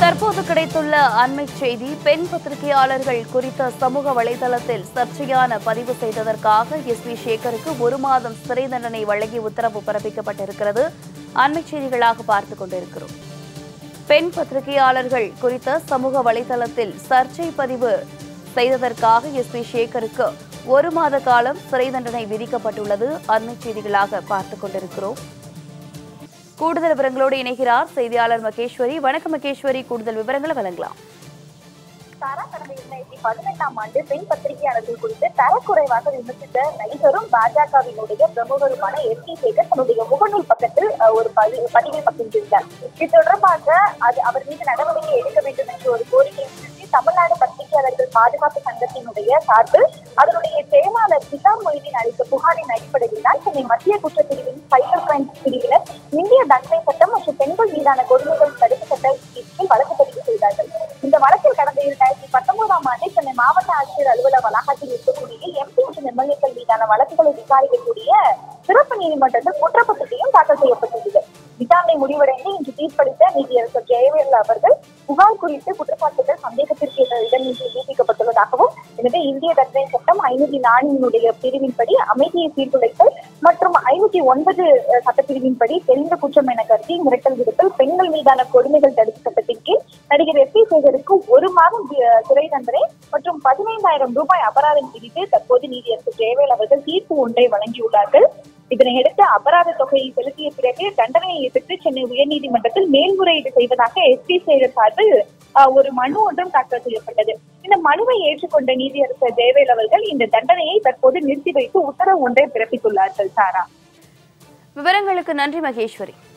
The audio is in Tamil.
தற்போது கிடைத்துள்ள அண்மை செய்தி பெண் பத்திரிகையாளர்கள் குறித்த சமூக வலைதளத்தில் சர்ச்சையான பதிவு செய்ததற்காக எஸ் வி சேகருக்கு ஒரு மாதம் சிறை தண்டனை வழங்கி உத்தரவு பிறப்பிக்கப்பட்டிருக்கிறது அண்மை செய்திகளாக பார்த்துக் கொண்டிருக்கிறோம் பெண் பத்திரிகையாளர்கள் குறித்த சமூக வலைதளத்தில் சர்ச்சை பதிவு செய்ததற்காக எஸ் பி சேகருக்கு ஒரு மாத காலம் சிறை தண்டனை விதிக்கப்பட்டுள்ளது அண்மை செய்திகளாக பார்த்துக் கொண்டிருக்கிறோம் கூடுதல் விவரங்களோடு இணைகிறார் செய்தியாளர் மகேஸ்வரி வணக்கம் மகேஸ்வரி கூடுதல் விவரங்களை வழங்கலாம் சாரா கடந்த இரண்டாயிரத்தி பதினெட்டாம் ஆண்டு பெண் பத்திரிகையாளர்கள் குறித்து தரக்குறைவாக விமர்சித்த நடிகரும் பாஜகவினுடைய பிரமுகருமான எஸ் டி சேகர் தன்னுடைய முகநூல் பக்கத்தில் அஹ், ஒரு பதி- பதிவை பகிர்ந்திருந்தார் இது தொடர்பாக அது அவர் மீது நடவடிக்கை எடுக்க வேண்டும் என்ற ஒரு கோரிக்கை விடுத்து தமிழ்நாடு பத்திரிகையாளர்கள் பாதுகாப்பு சங்கத்தினுடைய சார்பில் அதனுடைய செயலாளர் கிசான் மொய்தீன் அளித்த புகாரின் அடிப்படையில் தான் சென்னை மத்திய குற்றப்பிரிவின் சைபர் கிரைம் பிரிவினர் இந்திய தண்டனை சட்டம் மற்றும் பெண்கள் மீதான கொடுமைகள் தடுப்பு சட்ட கீழ் வழக்கு பதிவு செய்தார்கள் இந்த வழக்கில் கடந்த இரண்டாயிரத்தி பத்தொன்பதாம் ஆண்டு சென்னை மாவட்ட ஆட்சியர் அலுவலக வளாகத்தில் இருக்கக்கூடிய எம்பி மற்றும் எம்எல்ஏக்கள் மீதான வழக்குகளை விசாரிக்கக்கூடிய சிறப்பு நீதிமன்றத்தில் குற்றப்பத்திரிகையும் தாக்கல் செய்யப்பட்டுள்ளது விசாரணை முடிவடைந்து இன்று தீர்ப்பளித்த நீதியரசர் ஜெயவேல் அவர்கள் புகார் குறித்து குற்றச்சாட்டுகள் சந்தேகத்திற்கு இடமின்றி நீட்டிக்கப்பட்டுள்ளதாகவும் எனவே இந்திய தண்டனை சட்டம் ஐநூத்தி நான்கினுடைய பிரிவின்படி அமைதியை சீர்குலைத்தல் மற்றும் ஐநூத்தி ஒன்பது அஹ், சட்டப்பிரிவின்படி தெரிந்த குற்றம் என கருதி மிரட்டல் விடுத்தல் பெண்கள் மீதான கொடுமைகள் தடுப்பு சட்டத்தின் கீழ் நடிகர் எஸ் பி சேகருக்கு ஒரு மாதம் தி- சிறை தண்டனை மற்றும் பதினைந்தாயிரம் ரூபாய் அபராதம் விதித்து தற்போது நீதியரசர் ஜெயவேல் அவர்கள் தீர்ப்பு ஒன்றை வழங்கியுள்ளார்கள் இதனையடுத்து அபராத தொகையை செலுத்திய பிறகு தண்டனையை எதிர்த்து சென்னை உயர்நீதிமன்றத்தில் மேல்முறையீடு செய்வதாக எஸ் பி சேகர் சார்பில் ஆஹ், ஒரு மனு ஒன்றும் தாக்கல் செய்யப்பட்டது இந்த மனுவை ஏற்றுக்கொண்ட நீதியரசர் ஜெயவேல் அவர்கள் இந்த தண்டனையை தற்போது நிறுத்தி வைத்து உத்தரவு ஒன்றை பிறப்பித்துள்ளார்கள் சாரா விவரங்களுக்கு நன்றி மகேஸ்வரி